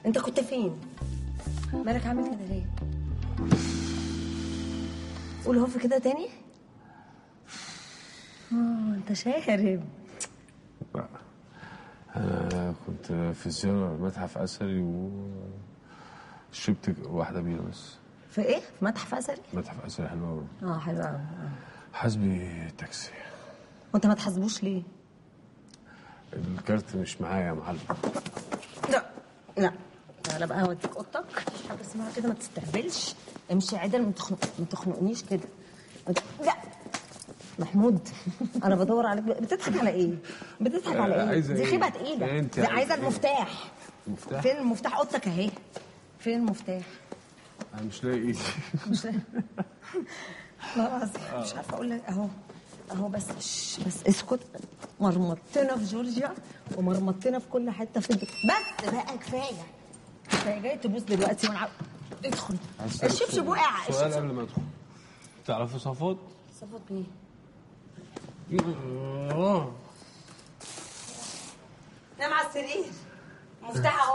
انت كنت فين مالك عامل كده ليه قول هوف كده تاني اه انت شارب لا انا كنت في زياره متحف اثري و شربت واحده بيره بس في ايه في متحف اثري متحف اثري حلو قوي اه حلو قوي حاسبي تاكسي وانت ما تحاسبوش ليه الكارت مش معايا يا معلم لا لا انا بقى هوديك اوضتك مفيش حاجه اسمها كده ما تستهبلش امشي عدل ما تخنق ما تخنقنيش كده ما ت- لا محمود انا بدور عليك بتضحك على ايه؟ بتضحك على ايه؟ عايزة دي إيه؟ خيبه تقيله إيه أنت دي عايزة عايزه إيه؟ المفتاح مفتاح فين المفتاح اوضتك اهي فين المفتاح؟ انا مش لاقي ايدي مش لا والله العظيم مش عارفه اقول لك اهو اهو بس شش بس اسكت مرمطتنا في جورجيا ومرمطتنا في كل حته في الدنيا بس بقى كفايه كفايه جاي تبوس دلوقتي وانا عاو- ادخل عايز الشبشب وقع سؤال الشبشب قبل ما ادخل تعرفي صفات؟ صفت مين؟ اه نام على السرير مفتاح اهو